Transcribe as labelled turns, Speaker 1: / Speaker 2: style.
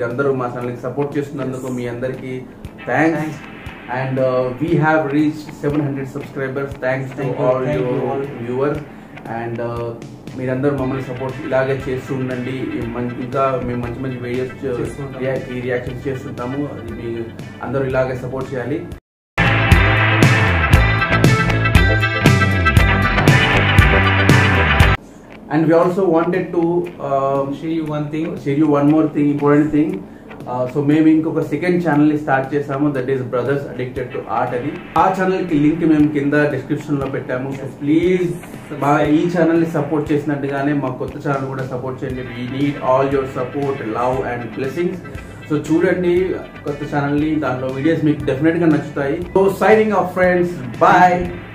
Speaker 1: మీరందరూ మా ఛానల్కి సపోర్ట్ చేస్తున్నందుకు మీ అందరికీ thanks and we have reach seven hundred subscribers thanks to
Speaker 2: Thank you,
Speaker 1: all
Speaker 2: thank you
Speaker 1: your
Speaker 2: all.
Speaker 1: Viewers and మీరందరూ మమ్మల్ని సపోర్ట్ ఇలాగే చేస్తూ ఉండండి ఈ మం- ఇంకా మేము మంచి మంచి వీడియోస్
Speaker 2: చేస్తుంటాము.
Speaker 1: రియాక్షన్స్ చేస్తుంటాము అది మీ అందరూ ఇలాగే సపోర్ట్ చేయాలి and we also wanted to
Speaker 2: share you one thing
Speaker 1: share you one more thing important thing so మేము ఇంకొక సెకండ్ ఛానల్ ని స్టార్ట్ చేసాము that is brothers addicted to art అది ఆ ఛానల్ కి లింక్ మేము కింద డిస్క్రిప్షన్ లో పెట్టాము సో ప్లీజ్ మా ఈ ఛానల్ ని సపోర్ట్ చేసినట్టుగానే మా కొత్త ఛానల్ కూడా సపోర్ట్ చేయండి we need all your support love and blessings so చూడండి కొత్త ఛానల్ ని దాంట్లో వీడియోస్ మీకు డెఫినెట్ గా నచ్చుతాయి so signing off friends bye